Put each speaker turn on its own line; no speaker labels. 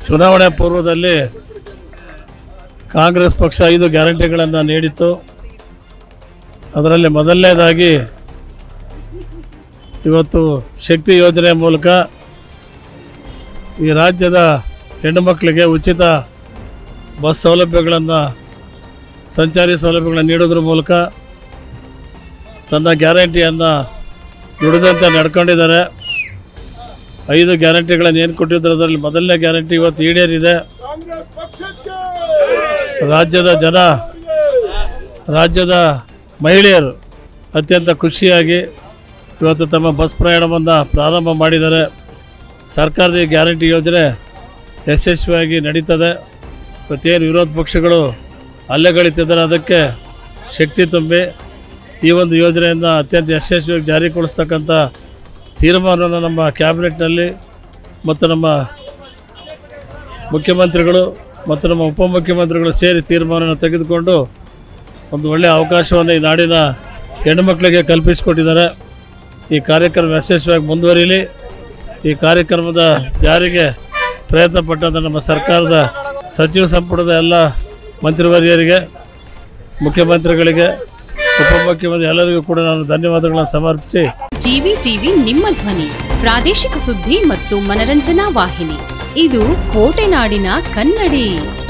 ಚುನಾವಣೆ ಪೂರ್ವದಲ್ಲಿ ಕಾಂಗ್ರೆಸ್ ಪಕ್ಷ ಐದು ಗ್ಯಾರಂಟಿಗಳನ್ನು ನೀಡಿತ್ತು ಅದರಲ್ಲಿ ಮೊದಲನೇದಾಗಿ ಇವತ್ತು ಶಕ್ತಿ ಯೋಜನೆ ಮೂಲಕ ಈ ರಾಜ್ಯದ ಹೆಣ್ಣುಮಕ್ಕಳಿಗೆ ಉಚಿತ ಬಸ್ ಸೌಲಭ್ಯಗಳನ್ನು ಸಂಚಾರಿ ಸೌಲಭ್ಯಗಳನ್ನು ನೀಡೋದ್ರ ಮೂಲಕ ತನ್ನ ಗ್ಯಾರಂಟಿಯನ್ನು ದುಡಿದಂತೆ ನಡ್ಕೊಂಡಿದ್ದಾರೆ ಐದು ಗ್ಯಾರಂಟಿಗಳನ್ನು ಏನು ಕೊಟ್ಟಿದ್ರು ಅದರಲ್ಲಿ ಮೊದಲನೇ ಗ್ಯಾರಂಟಿ ಇವತ್ತು ಈಡೇರಿದೆ ರಾಜ್ಯದ ಜನ ರಾಜ್ಯದ ಮಹಿಳೆಯರು ಅತ್ಯಂತ ಖುಷಿಯಾಗಿ ಇವತ್ತು ತಮ್ಮ ಬಸ್ ಪ್ರಯಾಣವನ್ನು ಪ್ರಾರಂಭ ಮಾಡಿದ್ದಾರೆ ಸರ್ಕಾರದ ಈ ಗ್ಯಾರಂಟಿ ಯೋಜನೆ ಯಶಸ್ವಿಯಾಗಿ ನಡೀತದೆ ಇವತ್ತೇನು ವಿರೋಧ ಪಕ್ಷಗಳು ಅಲ್ಲೆಗಳಿತಿದ್ದಾರೆ ಅದಕ್ಕೆ ಶಕ್ತಿ ತುಂಬಿ ಈ ಒಂದು ಯೋಜನೆಯನ್ನು ಅತ್ಯಂತ ಯಶಸ್ವಿಯಾಗಿ ಜಾರಿಗೊಳಿಸ್ತಕ್ಕಂಥ ತೀರ್ಮಾನವನ್ನು ನಮ್ಮ ಕ್ಯಾಬಿನೆಟ್ನಲ್ಲಿ ಮತ್ತು ನಮ್ಮ ಮುಖ್ಯಮಂತ್ರಿಗಳು ಮತ್ತು ನಮ್ಮ ಉಪಮುಖ್ಯಮಂತ್ರಿಗಳು ಸೇರಿ ತೀರ್ಮಾನವನ್ನು ತೆಗೆದುಕೊಂಡು ಒಂದು ಒಳ್ಳೆಯ ಅವಕಾಶವನ್ನು ಈ ನಾಡಿನ ಹೆಣ್ಣುಮಕ್ಕಳಿಗೆ ಕಲ್ಪಿಸಿಕೊಟ್ಟಿದ್ದಾರೆ ಈ ಕಾರ್ಯಕ್ರಮ ಯಶಸ್ವಿಯಾಗಿ ಮುಂದುವರಿಯಲಿ ಈ ಕಾರ್ಯಕ್ರಮದ ಜಾರಿಗೆ ಪ್ರಯತ್ನ ಪಟ್ಟಂಥ ನಮ್ಮ ಸರ್ಕಾರದ ಸಚಿವ ಸಂಪುಟದ ಎಲ್ಲ ಮಂತ್ರಿವರ್ಯರಿಗೆ ಮುಖ್ಯಮಂತ್ರಿಗಳಿಗೆ ಉಪಮುಖ್ಯಮಂತ್ರಿ ಎಲ್ಲರಿಗೂ ಕೂಡ ನಾನು ಧನ್ಯವಾದಗಳನ್ನು ಸಮರ್ಪಿಸಿ
ಜಿವಿ ಟಿವಿ ನಿಮ್ಮ ಧ್ವನಿ ಪ್ರಾದೇಶಿಕ ಸುದ್ದಿ ಮತ್ತು ಮನರಂಜನಾ ವಾಹಿನಿ ಇದು ಕೋಟೆನಾಡಿನ ಕನ್ನಡಿ